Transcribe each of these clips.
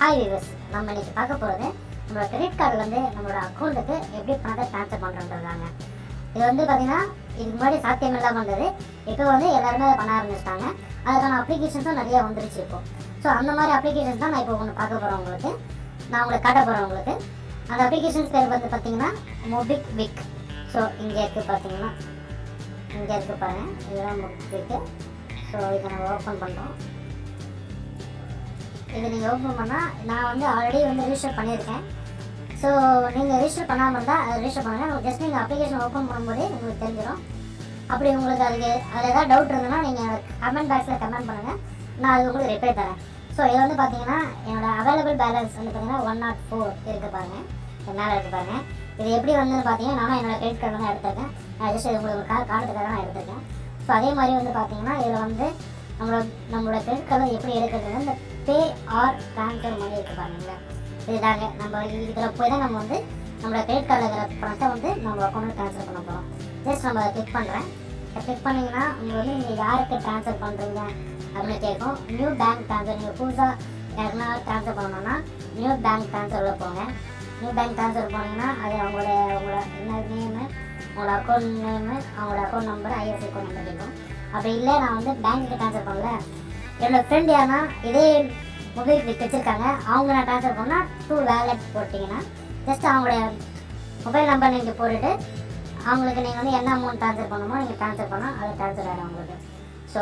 hi viewers நம்ம இன்னைக்கு பார்க்க போகிறது நம்மளோட கிரெடிட் கார்டு வந்து நம்மளோட அக்கௌண்ட்டுக்கு எப்படி பணத்தை ட்ரான்ஸ்ஃபர் பண்ணுறதுதாங்க இது வந்து பார்த்தீங்கன்னா இதுக்கு முன்னாடி சாத்தியம் இல்லாமல் இருந்தது இப்போ வந்து எல்லாருமே அதை பண்ண ஆரம்பிச்சிட்டாங்க அதுக்கான அப்ளிகேஷன்ஸும் நிறைய வந்துருச்சு இப்போ ஸோ அந்த மாதிரி அப்ளிகேஷன்ஸ் தான் நான் இப்போ ஒன்று பார்க்க போகிறேன் உங்களுக்கு நான் உங்களுக்கு காட்ட போகிறேன் உங்களுக்கு அந்த அப்ளிகேஷன்ஸ் பேர் வந்து பார்த்தீங்கன்னா மொபிக் விக் ஸோ இங்கே இருக்குது பார்த்தீங்கன்னா இங்கே இருக்குது பாருங்க இதுதான் மொபிக் விக்கு ஸோ இதை நம்ம ஓப்பன் பண்ணுறோம் இது நீங்கள் ஓப்பன் பண்ணால் நான் வந்து ஆல்ரெடி வந்து ரிஜிஸ்டர் பண்ணியிருக்கேன் ஸோ நீங்கள் ரிஜிஸ்டர் பண்ணாமல் இருந்தால் அதை ரிஜிஸ்டர் பண்ணுங்கள் ஜஸ்ட் நீங்கள் அப்ளிகேஷன் ஓப்பன் பண்ணும்போதே உங்களுக்கு தெரிஞ்சிடும் அப்படி உங்களுக்கு அதுக்கு அதில் ஏதாவது டவுட் இருந்ததுன்னா நீங்கள் கமெண்ட் பாக்ஸில் கமெண்ட் பண்ணுங்கள் நான் அது உங்களுக்கு ரிப்ளை தரேன் ஸோ இது வந்து பார்த்தீங்கன்னா என்னோட அவைலபிள் பேலன்ஸ் வந்து பார்த்தீங்கன்னா ஒன் நாட் ஃபோர் இருக்குது பாருங்க இது மேலே இருக்குது பாருங்க இது எப்படி வந்து பார்த்தீங்கன்னா நானும் என்னோட கிரெடிட் கார்டு தான் எடுத்திருக்கேன் நான் ஜஸ்ட் இது உங்களுக்கு கா கார்டுக்காக தான் எடுத்திருக்கேன் ஸோ அதே மாதிரி வந்து பார்த்தீங்கன்னா இதில் வந்து நம்மளோட நம்மளோட கிரெடிட் கார்டு எப்படி எடுக்கிறதுன்னு இந்த பே ஆர் ட்ரான்ஸ்ஃபர் மணி இருக்குது பாருங்களேன் இதுதாங்க நம்ம இதில் போய் தான் நம்ம வந்து நம்மளோட கிரெடிட் கார்டில் இருக்கிற பணத்தை வந்து நம்ம அக்கௌண்ட்டில் ட்ரான்ஸ்ஃபர் பண்ண போகிறோம் ஜஸ்ட் நம்ம கிளிக் பண்ணுறேன் கிளிக் பண்ணிங்கன்னா உங்களுக்கு வந்து நீங்கள் யாருக்கு ட்ரான்ஸ்ஃபர் பண்ணுறீங்க அப்படின்னு கேட்கும் நியூ பேங்க் ட்ரான்ஸ்ஃபர் நீங்கள் புதுசாக யாருக்குன்னா ட்ரான்ஸ்ஃபர் பண்ணணும்னா நியூ பேங்க் ட்ரான்ஸ்ஃபரில் போங்க நியூ பேங்க் ட்ரான்ஸ்ஃபர் போனீங்கன்னா அது அவங்களோட உங்களோட என்ன நேமு உங்களோட அக்கௌண்ட் நேமு அவங்களோட account number ISI account number கேட்கும் அப்படி இல்லை நான் வந்து பேங்க்குக்கு ட்ரான்ஸ்ஃபர் பண்ணல என்னோட ஃப்ரெண்ட் யாருன்னா இதே மொபைல் வச்சுருக்காங்க அவங்க நான் ட்ரான்ஸ்ஃபர் பண்ணால் டூ வேலட் போட்டிங்கன்னா ஜஸ்ட் அவங்களுடைய மொபைல் நம்பர் நீங்கள் போட்டுட்டு அவங்களுக்கு நீங்கள் வந்து என்ன அமௌண்ட் ட்ரான்ஸ்ஃபர் பண்ணணுமோ நீங்கள் ட்ரான்ஸ்ஃபர் பண்ணால் அது ட்ரான்ஸ்ஃபர் ஆகிடும் உங்களுக்கு ஸோ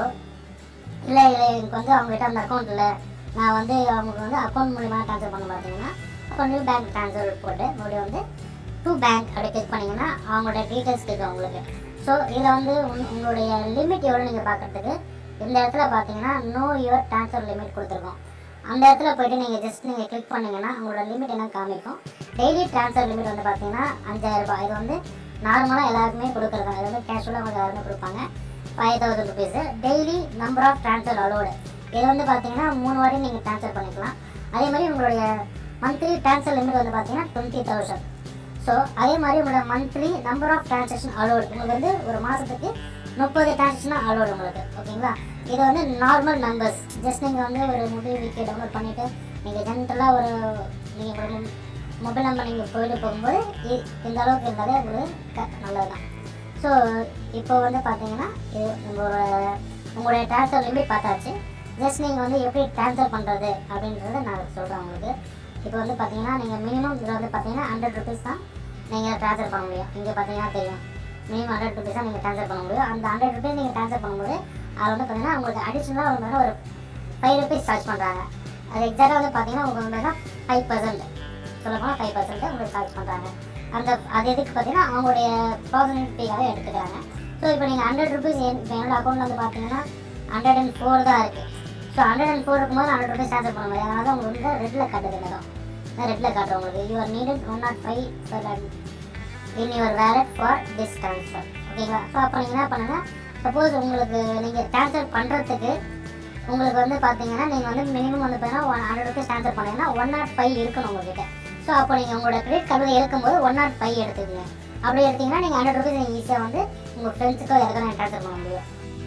இல்லை இல்லை எனக்கு வந்து அவங்ககிட்ட அந்த அக்கௌண்ட் இல்லை நான் வந்து அவங்களுக்கு வந்து அக்கௌண்ட் மூலிமா ட்ரான்ஸ்ஃபர் பண்ண பார்த்தீங்கன்னா அப்போ நியூ பேங்க் ட்ரான்ஸ்ஃபர் போட்டு மறுபடியும் வந்து டூ பேங்க் அப்படி கிளிக் பண்ணிங்கன்னா அவங்களோட டீட்டெயில்ஸ் கேட்கும் உங்களுக்கு ஸோ இதில் வந்து உங்க- உங்களுடைய லிமிட் எவ்வளோ நீங்கள் பார்க்குறதுக்கு இந்த இடத்துல பார்த்தீங்கன்னா நோ யுவர் ட்ரான்ஸ்ஃபர் லிமிட் கொடுத்துருக்கோம் அந்த இடத்துல போயிட்டு நீங்கள் ஜஸ்ட் நீங்கள் கிளிக் பண்ணீங்கன்னா உங்களோட லிமிட் என்ன காமிக்கும் டெய்லி ட்ரான்ஸ்ஃபர் லிமிட் வந்து பார்த்தீங்கன்னா அஞ்சாயிரம் ரூபாய் இது வந்து நார்மலாக எல்லாருக்குமே கொடுக்குறது இது வந்து கேஷுவலாக அவங்க எல்லாருமே கொடுப்பாங்க five thousand rupees daily number of transfer allowed இது வந்து பார்த்தீங்கன்னா மூணு வாட்டி நீங்கள் ட்ரான்ஸ்ஃபர் பண்ணிக்கலாம் அதே மாதிரி உங்களுடைய மந்த்லி ட்ரான்ஸ்ஃபர் லிமிட் வந்து பார்த்தீங்கன்னா டுவெண்ட்டி தௌசண்ட் ஸோ அதே மாதிரி உங்களோட monthly number of transaction allowed உங்களுக்கு வந்து ஒரு மாதத்துக்கு முப்பது டிரான்சாக்ஷன் அலோடு உங்களுக்கு ஓகேங்களா இது வந்து நார்மல் நம்பர்ஸ் ஜஸ்ட் நீங்கள் வந்து ஒரு மொபைல் வீக்கை டவுன்லோட் பண்ணிவிட்டு நீங்கள் ஜென்ரலாக ஒரு நீங்கள் ஒரு மொபைல் நம்பர் நீங்கள் போயிட்டு போகும்போது இ- இந்த அளவுக்கு இருந்தாலே உங்களுக்கு க- நல்லது தான் ஸோ இப்போ வந்து பார்த்தீங்கன்னா இது உங்களோட உங்களுடைய ட்ரான்ஸ்ஃபர் லிமிட் பார்த்தாச்சு ஜஸ்ட் நீங்கள் வந்து எப்படி ட்ரான்ஸ்ஃபர் பண்ணுறது அப்படின்றத நான் சொல்கிறேன் உங்களுக்கு இப்போ வந்து பார்த்தீங்கன்னா நீங்கள் மினிமம் இதில் வந்து பார்த்தீங்கன்னா ஹண்ட்ரட் ருபீஸ் தான் நீங்கள் ட்ரான்ஸ்ஃபர் பண்ண முடியும் இங்கே பார்த்தீங்கன்னா தெரியும் மினிமம் ஹண்ட்ரட் ருபீஸ் தான் நீங்கள் ட்ரான்ஸ்ஃபர் பண்ண முடியும் அந்த ஹண்ட்ரட் ருபீஸ் நீங்கள் ட்ரான்ஸ்ஃபர் பண்ணும்போது அது வந்து பார்த்தீங்கன்னா உங்களுக்கு அடிஷ்னலாக வந்து பார்த்தீங்கன்னா ஒரு ஃபைவ் ருபீஸ் சார்ஜ் பண்ணுறாங்க அது எக்ஸாக்டாக வந்து பார்த்தீங்கன்னா உங்களுக்கு வந்து ஃபைவ் பர்சன்ட் சொல்லப்போனால் ஃபைவ் பர்சன்ட் உங்களுக்கு சார்ஜ் பண்ணுறாங்க அந்த அது எதுக்கு பார்த்தீங்கன்னா அவங்களுடைய ப்ராசஸிங் ஃபீக்காக எடுத்துக்கிறாங்க ஸோ இப்போ நீங்கள் ஹண்ட்ரட் ருபீஸ் இப்போ என்னோட அக்கௌண்ட்டில் வந்து பார்த்தீங்கன்னா ஹண்ட்ரட் அண்ட் ஃபோர் தான் இருக்குது ஸோ ஹண்ட்ரட் அண்ட் ஃபோர் இருக்கும்போது ஹண்ட்ரட் ருபீஸ் ட்ரான்ஸ்ஃபர் பண்ண முடியாது அதனால தான் உங்களுக்கு வந்து ரெட்டில் காட்டுது இந்த இடம் ரெட்டில் காட்டுறோம் உங்களுக்கு you're needed one naught five in your wallet for this transfer ஓகேங்களா ஸோ அப்போ நீங்கள் என்ன பண்ணுங்கள் சப்போஸ் உங்களுக்கு நீங்கள் ட்ரான்ஸ்ஃபர் பண்ணுறதுக்கு உங்களுக்கு வந்து பார்த்தீங்கன்னா நீங்கள் வந்து மினிமம் வந்து பார்த்தீங்கன்னா ஒன் ஹண்ட்ரட் ருபீஸ் ட்ரான்ஸ்ஃபர் பண்ணீங்கன்னா ஒன் நாட் ஃபைவ் இருக்கணும் உங்ககிட்ட ஸோ அப்போ நீங்கள் உங்களோட கிரெடிட் கார்டில் இருக்கும்போது ஒன் நாட் ஃபைவ் எடுத்துக்கங்க அப்படி எடுத்தீங்கன்னா நீங்கள் ஹண்ட்ரட் ருபீஸ் நீங்கள் ஈஸியாக வந்து உங்கள் ஃப்ரெண்ட்ஸுக்கோ யாருக்கோ நீங்கள் ட்ரான்ஸ்ஃபர் பண்ண முடியும்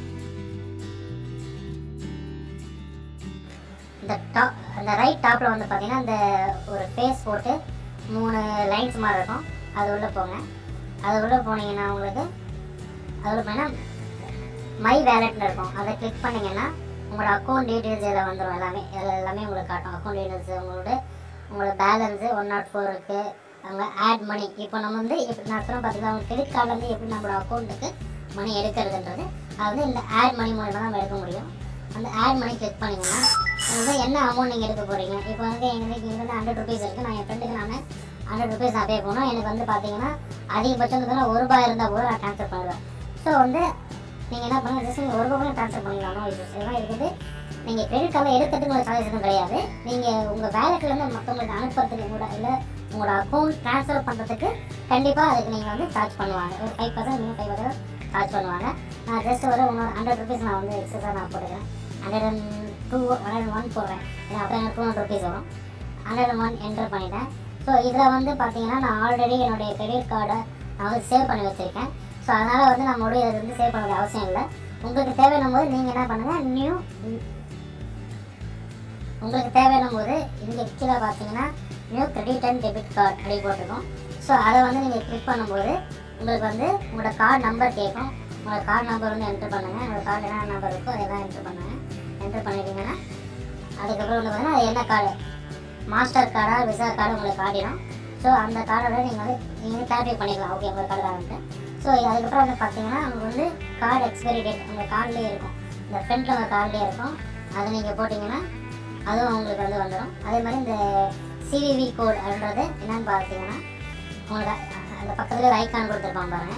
இந்த டாப் அந்த ரைட் டாப்பில் வந்து பார்த்தீங்கன்னா இந்த ஒரு ஃபேஸ் போட்டு மூணு லைன்ஸ் மாதிரி இருக்கும் அது உள்ளே போங்க அது உள்ளே போனீங்கன்னா உங்களுக்கு அது உள்ள போனீங்கன்னா மை வேலெட்னு இருக்கும் அதை கிளிக் பண்ணீங்கன்னா உங்களோட அக்கௌண்ட் டீட்டெயில்ஸ் இதில் வந்துடும் எல்லாமே இதில் எல்லாமே உங்களுக்கு காட்டும் அக்கௌண்ட் டீட்டெயில்ஸ் உங்களோட உங்களோட பேலன்ஸு ஒன் நாட் ஃபோர் இருக்குது அவங்க ஆட் மணி இப்போ நம்ம வந்து எப்படி நான் சொல்ல பார்த்தீங்கன்னா அவங்க கிரெடிட் கார்ட்லேருந்து எப்படி நம்மளோட அக்கௌண்ட்டுக்கு மணி எடுக்கிறதுன்றது அது வந்து இந்த ஆட் மணி மூலமாக தான் நம்ம எடுக்க முடியும் அந்த ஆட் மணி கிளிக் பண்ணிங்கன்னா வந்து என்ன அமௌண்ட் நீங்கள் எடுக்க போகிறீங்க இப்போ வந்து எங்களுக்கு இங்கே வந்து ஹண்ட்ரட் ருபீஸ் இருக்குது நான் என் ஃப்ரெண்டுக்கு நான் ஹண்ட்ரட் ருபீஸ் நான் பே பண்ணணும் எனக்கு வந்து பார்த்தீங்கன்னா அதிகபட்சம் வந்து ஒரு ரூபாய் இருந்தால் கூட நான் ட்ரான்ஸ்ஃபர் பண்ணுவேன் ஸோ வந்து நீங்கள் என்ன பண்ணுங்க ஜஸ்ட் நீங்கள் ஒரு ரூபாய் ட்ரான்ஸ்ஃபர் பண்ணிக்கலாம் இஷ்யூஸ் இதெல்லாம் இருக்குது நீங்கள் கிரெடிட் கார்டில் எடுக்கிறதுக்கு உங்களுக்கு சார்ஜஸ் எதுவும் கிடையாது நீங்கள் உங்கள் வேலட்லேருந்து மற்றவங்களுக்கு அனுப்புறதுக்கு கூட இல்லை உங்களோட அக்கௌண்ட் ட்ரான்ஸ்ஃபர் பண்ணுறதுக்கு கண்டிப்பாக அதுக்கு நீங்கள் வந்து சார்ஜ் பண்ணுவாங்க ஒரு ஃபைவ் பர்சன்ட் நீங்கள் ஃபைவ் பர்சன்ட் சார்ஜ் பண்ணுவாங்க நான் ஜஸ்ட் ஒரு இன்னொரு ஹண்ட்ரட் ருபீஸ் நான் வந்து எக்ஸஸாக நான் போட்டுக்கிறேன் hundred and two hundred and one போடுறேன் ஏன்னா அப்போ எனக்கு டூ ஹண்ட்ரட் ருபீஸ் வரும் ஹண்ட்ரட் அண்ட் ஒன் என்டர் பண்ணிட்டேன் ஸோ இதில் வந்து பார்த்தீங்கன்னா நான் ஆல்ரெடி என்னுடைய கிரெடிட் கார்டை நான் வந்து சேவ் பண்ணி வச்சுருக்கேன் ஸோ அதனால் வந்து நம்ம மறுபடியும் அதை வந்து சேவ் பண்ண வேண்டிய அவசியம் இல்லை உங்களுக்கு தேவையான போது நீங்கள் என்ன பண்ணுங்கள் நியூ உங்களுக்கு தேவையான போது இங்கே கீழே பார்த்தீங்கன்னா new credit and debit card அப்படி போட்டிருக்கோம் ஸோ அதை வந்து நீங்கள் கிளிக் பண்ணும்போது உங்களுக்கு வந்து உங்களோட கார்டு நம்பர் கேட்கும் உங்களோட கார்டு நம்பர் வந்து என்ட்ரு பண்ணுங்கள் உங்களோட கார்டு என்ன நம்பர் இருக்கோ அதெல்லாம் என்ட்ரு பண்ணுங்கள் என்ட்ரு பண்ணிட்டீங்கன்னா அதுக்கப்புறம் வந்து பார்த்தீங்கன்னா அது என்ன கார்டு மாஸ்டர் கார்டா விசா கார்டு உங்களுக்கு காட்டிடும் ஸோ அந்த கார்டோட நீங்கள் வந்து நீங்கள் வந்து கிளாரிஃபை பண்ணிக்கலாம் ஓகே உங்கள் கார்டு தான் ஸோ அதுக்கப்புறம் வந்து பார்த்தீங்கன்னா உங்களுக்கு வந்து கார்டு எக்ஸ்பைரி டேட் உங்கள் கார்டுலேயே இருக்கும் இந்த ஃப்ரண்ட்டில் உங்கள் கார்டுலேயே இருக்கும் அதை நீங்கள் போட்டிங்கன்னா அதுவும் உங்களுக்கு வந்து வந்துடும் அதே மாதிரி இந்த சிவிவி கோட் அப்படின்றது என்னன்னு பார்த்தீங்கன்னா உங்களுக்கு அ- அந்த பக்கத்துல ஒரு ஐக்கான் கொடுத்துருப்பான் பாருங்க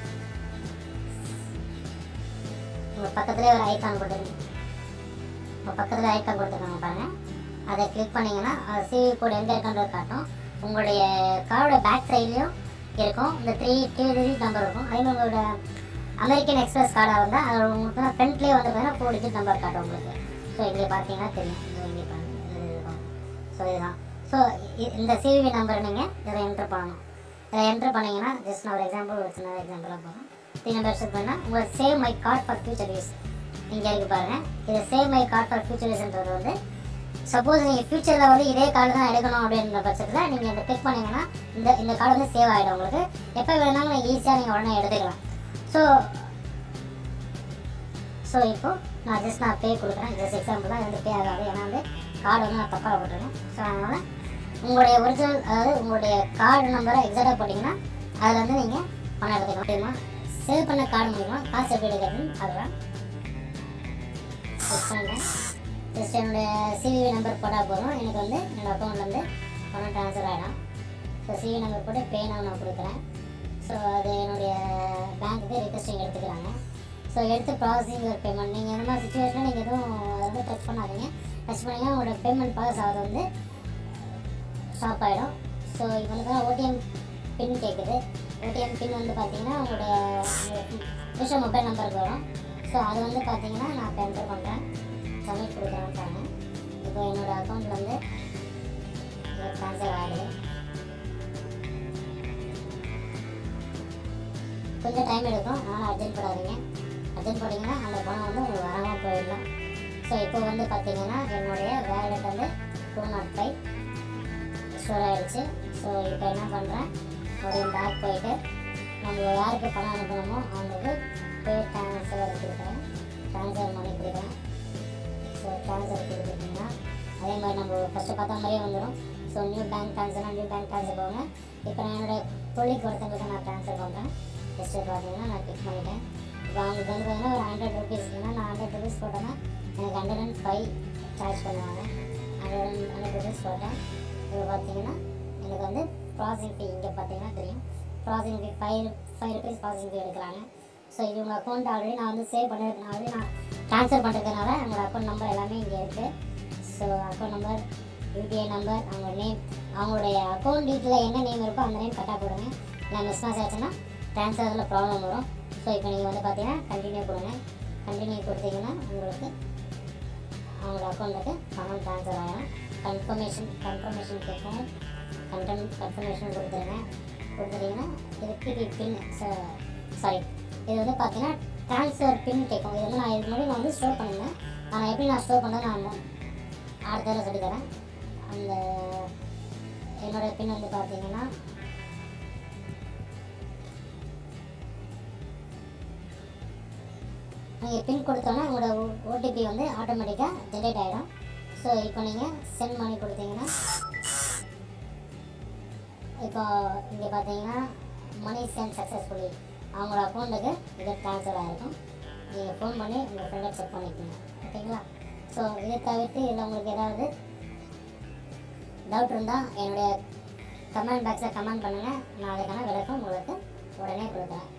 உங்கள் பக்கத்துலேயே ஒரு ஐக்கான் கொடுத்துருக்கு உங்கள் பக்கத்தில் ஐக்கான் கொடுத்துருக்காங்க பாருங்க அதை கிளிக் பண்ணீங்கன்னா சிவி கோட் எங்கே இருக்குன்றது காட்டும் உங்களுடைய காரோட பேக் சைட்லேயும் இருக்கும் இந்த த்ரீ த்ரீ டிஜிட் நம்பர் இருக்கும் அதே மாதிரி உங்களோட அமெரிக்கன் எக்ஸ்பிரஸ் கார்டாக இருந்தால் அது உங்களுக்கு ஃப்ரண்ட்லேயே வந்து பார்த்தீங்கன்னா ஃபோர் டிஜிட் நம்பர் காட்டும் உங்களுக்கு ஸோ இங்கே பார்த்தீங்கன்னா தெரியும் இது இங்கே பாருங்க இது இருக்கும் ஸோ இதுதான் ஸோ இந்த சிவி நம்பர் நீங்கள் இதில் என்ட்ரு பண்ணணும் இதை என்ட்ரு பண்ணீங்கன்னா ஜஸ்ட் நான் ஒரு எக்ஸாம்பிள் ஒரு சின்ன எக்ஸாம்பிளாக போகிறோம் த்ரீ நம்பர் செட் பண்ணால் உங்களுக்கு save my card for future use இங்கே இருக்கு பாருங்க இது save my card for future யூஸ்ன்றது வந்து சப்போஸ் நீங்கள் ஃபியூச்சரில் வந்து இதே கார்டு தான் எடுக்கணும் அப்படின்ற பட்சத்தில் நீங்கள் இந்த கிளிக் பண்ணீங்கன்னா இந்த இந்த கார்டு வந்து சேவ் ஆகிடும் உங்களுக்கு எப்போ வேணாலும் நீங்கள் ஈஸியாக நீங்கள் உடனே எடுத்துக்கலாம் ஸோ ஸோ இப்போ நான் ஜஸ்ட் நான் பே கொடுக்குறேன் ஜஸ்ட் எக்ஸாம்பிள் தான் இது வந்து பே ஆகாது ஏன்னா வந்து கார்டு வந்து நான் தப்பாக போட்டிருக்கேன் ஸோ அதனால் உங்களுடைய ஒரிஜினல் அதாவது உங்களுடைய கார்டு நம்பரை எக்ஸாக்டாக போட்டிங்கன்னா அதில் வந்து நீங்கள் பணம் எடுத்துக்கலாம் முடியுமா சேவ் பண்ண கார்டு மூலிமா காசு எப்படி எடுக்கிறதுன்னு அதுதான் செக் பண்ணிட்டேன் ஜஸ்ட் என்னுடைய சிவி நம்பர் போட்டால் போதும் எனக்கு வந்து என்னோட அக்கௌண்ட்லேருந்து பணம் ட்ரான்ஸ்ஃபர் ஆகிடும் ஸோ சிவி நம்பர் போட்டு பே நான் நான் கொடுக்குறேன் ஸோ அது என்னுடைய பேங்க்குக்கு ரிக்வஸ்டிங் எடுத்துக்கிறாங்க ஸோ எடுத்து ப்ராசஸிங் ஒரு பேமெண்ட் நீங்கள் இந்த மாதிரி சுச்சுவேஷனில் நீங்கள் எதுவும் அதை வந்து டச் பண்ணாதீங்க டச் பண்ணிங்கன்னா உங்களோட பேமெண்ட் ப்ராசஸ் ஆகிறது வந்து ஸ்டாப் ஆகிடும் ஸோ இப்போ வந்து ஓடிஎம் பின் கேட்குது ஓடிஎம் பின் வந்து பார்த்தீங்கன்னா உங்களுடைய விஷயம் மொபைல் நம்பருக்கு வரும் ஸோ அது வந்து பார்த்தீங்கன்னா நான் இப்போ என்டர் பண்ணுறேன் சப்மிட் கொடுக்குறேன் பாருங்க இப்போ என்னோட அக்கௌண்ட்டில் வந்து ட்ரான்ஸ்ஃபர் ஆகுது கொஞ்சம் டைம் எடுக்கும் அதனால் அர்ஜென்ட் படாதீங்க அர்ஜென்ட் பண்ணிங்கன்னா அந்த பணம் வந்து உங்களுக்கு வராமல் போயிடலாம் ஸோ இப்போ வந்து பார்த்தீங்கன்னா என்னுடைய வேலெட் வந்து டூ நாட் ஃபைவ் ஸ்டோர் ஆகிடுச்சு ஸோ இப்போ என்ன பண்ணுறேன் மறுபடியும் பேக் போயிட்டு நம்ம யாருக்கு பணம் அனுப்பணுமோ அவங்களுக்கு பே ட்ரான்ஸ்ஃபர் கொடுக்குறேன் ட்ரான்ஸ்ஃபர் பண்ணி கொடுக்குறேன் ஸோ ட்ரான்ஸ்ஃபர் கொடுத்துட்டிங்கன்னா அதே மாதிரி நம்ம ஃபஸ்ட்டு பார்த்த மாதிரியே வந்துடும் ஸோ நியூ பேங்க் ட்ரான்ஸ்ஃபர்னா நியூ பேங்க் ட்ரான்ஸ்ஃபர் போங்க இப்போ நான் என்னோட கொள்ளிக்கு ஒருத்தங்களுக்கு நான் ட்ரான்ஸ்ஃபர் பண்ணுறேன் ஜஸ்ட்டு பார்த்தீங்கன்னா நான் கிளிக் பண்ணிட்டேன் இப்போ அவங்களுக்கு வந்து பார்த்தீங்கன்னா ஒரு ஹண்ட்ரட் ருபீஸ் இல்லைன்னா நான் ஹண்ட்ரட் ருபீஸ் போட்டேன்னா எனக்கு ஹண்ட்ரட் அண்ட் ஃபைவ் சார்ஜ் பண்ணுவாங்க ஹண்ட்ரட் அண்ட் ஹண்ட்ரட் ருபீஸ் போட்டேன் இப்போ பார்த்தீங்கன்னா எனக்கு வந்து ப்ராசஸிங் ஃபீ இங்கே பார்த்தீங்கன்னா தெரியும் processing fee five five rupees processing fee எடுக்கிறாங்க ஸோ இது உங்கள் அக்கௌண்ட் ஆல்ரெடி நான் வந்து சேவ் பண்ணிருக்கேன் ஆல்ரெடி நான் ட்ரான்ஸ்ஃபர் பண்ணுறதுனால உங்களோட அக்கௌண்ட் நம்பர் எல்லாமே இங்கே இருக்குது so account number UPI number அவங்க நேம் அவங்களுடைய அக்கௌண்ட் டீட்டெயில் என்ன நேம் இருக்கோ அந்த நேம் கரெக்டாக போடுங்க இல்லை மிஸ் மேட்ச் ஆச்சுன்னா ட்ரான்ஸ்ஃபரில் ப்ராப்ளம் வரும் ஸோ இப்போ நீங்கள் வந்து பார்த்தீங்கன்னா கண்டினியூ கொடுங்க கண்டினியூ கொடுத்தீங்கன்னா உங்களுக்கு அவங்களோட அக்கௌண்ட்டுக்கு பணம் ட்ரான்ஸ்ஃபர் ஆகிடும் கன்ஃபர்மேஷன் கன்ஃபர்மேஷன் கேட்கும் கன்ஃபர்ம் கன்ஃபர்மேஷன் கொடுத்துருங்க கொடுத்துட்டீங்கன்னா இது பிபி பின் சாரி இது வந்து பார்த்தீங்கன்னா ட்ரான்ஸ்ஃபர் பின் கேட்கும் இது வந்து நான் இதுக்கு முன்னாடி நான் வந்து ஸ்டோர் பண்ணியிருந்தேன் ஆனால் எப்படி நான் ஸ்டோர் பண்ணேன் நான் அடுத்ததில் சொல்லித்தரேன் அந்த என்னோட பின் வந்து பார்த்தீங்கன்னா நீங்கள் பின் கொடுத்தோன்னா உங்களோட ஓடிபி வந்து ஆட்டோமேட்டிக்காக ஜென்ரேட் ஆகிடும் ஸோ இப்போ நீங்கள் சென்ட் பண்ணி கொடுத்தீங்கன்னா இப்போ இங்கே பார்த்தீங்கன்னா மணி சென்ட் சக்ஸஸ்ஃபுல்லி அவங்களோட அக்கௌண்ட்டுக்கு இது ட்ரான்ஸ்ஃபர் ஆகிருக்கும் நீங்கள் ஃபோன் பண்ணி உங்கள் ஃப்ரெண்டை செக் பண்ணிக்கோங்க ஓகேங்களா ஸோ இதை தவிர்த்து இதில் உங்களுக்கு ஏதாவது டவுட் இருந்தால் என்னுடைய கமெண்ட் பாக்ஸில் கமெண்ட் பண்ணுங்கள் நான் அதுக்கான விளக்கம் உங்களுக்கு உடனே கொடுக்குறேன்